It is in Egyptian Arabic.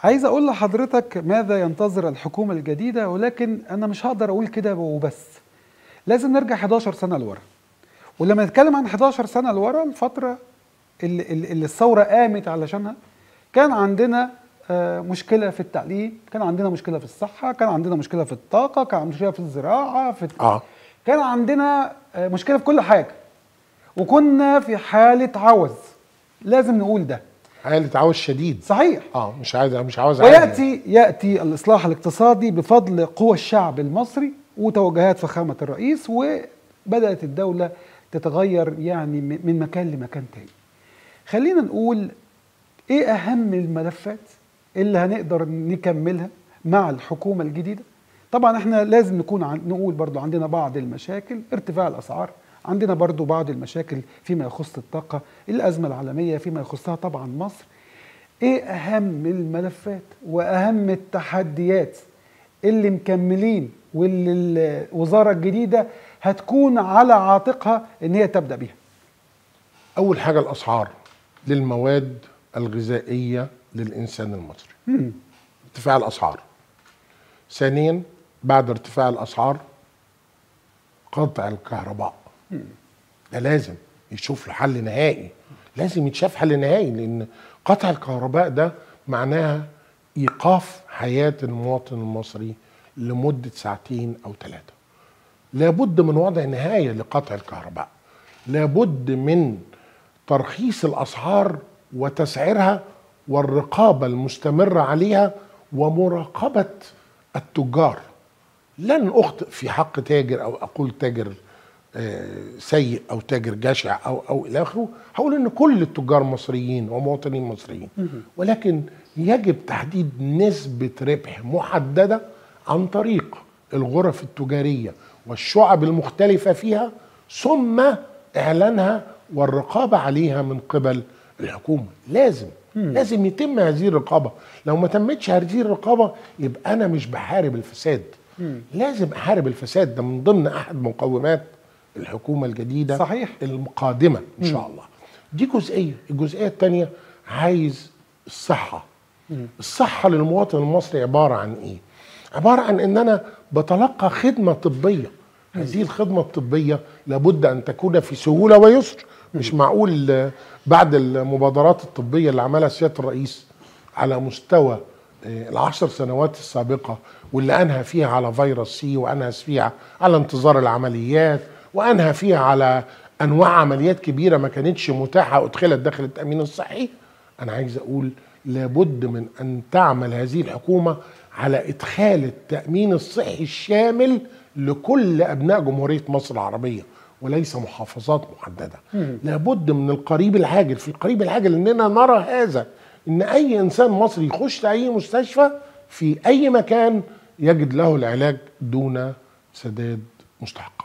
عايز اقول لحضرتك ماذا ينتظر الحكومه الجديده ولكن انا مش هقدر اقول كده وبس لازم نرجع 11 سنه لورا ولما نتكلم عن 11 سنه لورا الفتره اللي, اللي الثوره قامت علشانها كان عندنا آه، مشكله في التعليم كان عندنا مشكله في الصحه كان عندنا مشكله في الطاقه كان عندنا مشكله في الزراعه في اه كان عندنا آه، مشكله في كل حاجه وكنا في حاله عوز لازم نقول ده حالة عاوز شديد صحيح اه مش عايز مش عاوز عادي. وياتي ياتي الاصلاح الاقتصادي بفضل قوى الشعب المصري وتوجهات فخامه الرئيس وبدات الدوله تتغير يعني م- من مكان لمكان تاني. خلينا نقول ايه اهم الملفات اللي هنقدر نكملها مع الحكومه الجديده؟ طبعا احنا لازم نكون عن نقول برضو عندنا بعض المشاكل ارتفاع الاسعار عندنا برضو بعض المشاكل فيما يخص الطاقه الازمه العالميه فيما يخصها طبعا مصر ايه اهم الملفات واهم التحديات اللي مكملين واللي الوزاره الجديده هتكون على عاتقها ان هي تبدا بيها اول حاجه الاسعار للمواد الغذائيه للانسان المصري مم. ارتفاع الاسعار ثانيا بعد ارتفاع الاسعار قطع الكهرباء ده لازم يشوف له حل نهائي لازم يتشاف حل نهائي لان قطع الكهرباء ده معناها ايقاف حياه المواطن المصري لمده ساعتين او ثلاثه لابد من وضع نهايه لقطع الكهرباء لابد من ترخيص الاسعار وتسعيرها والرقابه المستمره عليها ومراقبه التجار لن اخطئ في حق تاجر او اقول تاجر آه، سيء او تاجر جشع او او الى اخره هقول ان كل التجار مصريين ومواطنين مصريين ولكن يجب تحديد نسبه ربح محدده عن طريق الغرف التجاريه والشعب المختلفه فيها ثم اعلانها والرقابه عليها من قبل الحكومه لازم لازم يتم هذه الرقابه لو ما تمتش هذه الرقابه يبقى انا مش بحارب الفساد لازم احارب الفساد ده من ضمن احد مقومات الحكومه الجديده صحيح. القادمه ان شاء الله دي جزئيه الجزئيه الثانيه عايز الصحه الصحه للمواطن المصري عباره عن ايه عباره عن ان انا بتلقى خدمه طبيه هذه الخدمه الطبيه لابد ان تكون في سهوله ويسر مش معقول آه، بعد المبادرات الطبيه اللي عملها سياده الرئيس على مستوى آه، العشر سنوات السابقة واللي أنهى فيها على فيروس سي وأنهى فيها على انتظار العمليات وأنهى فيها على أنواع عمليات كبيرة ما كانتش متاحة وأدخلت داخل التأمين الصحي أنا عايز أقول لابد من أن تعمل هذه الحكومة على إدخال التأمين الصحي الشامل لكل أبناء جمهورية مصر العربية وليس محافظات محدده لابد من القريب العاجل في القريب العاجل اننا نرى هذا ان اي انسان مصري يخش اي مستشفى في اي مكان يجد له العلاج دون سداد مستحق